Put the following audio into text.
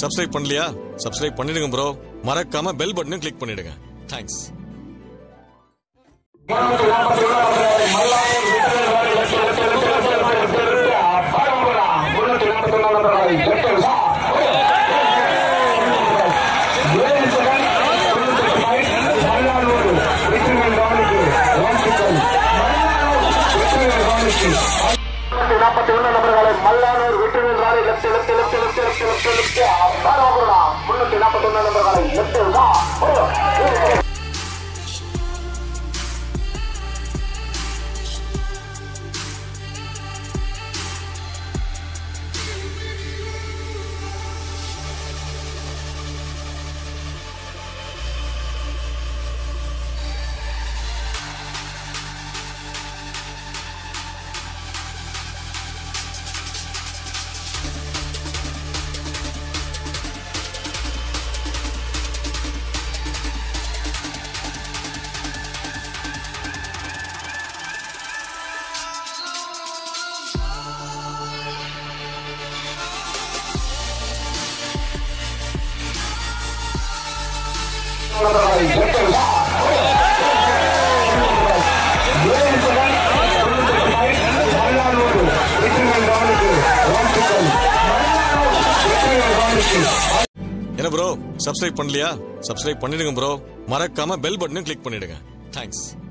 subscribe பண்ணலையா subscribe பண்ணிடுங்க bro மறக்காம பெல் பட்டனையும் கிளிக் பண்ணிடுங்க தேங்க்ஸ் நாற்பத்தி ஒண்ணு நபர்களை Mallanur Vetrivel Rani left left left left left left left முன்னூத்தி நாற்பத்தி ஒண்ணு நபர்களை லெப்ட் என்ன ப்ரோ சப்ஸ்கிரைப் பண்ணலையா சப்ஸ்கிரைப் பண்ணிடுங்க ப்ரோ மறக்காம பெல் பட்டனையும் கிளிக் பண்ணிடுங்க தேங்க்ஸ்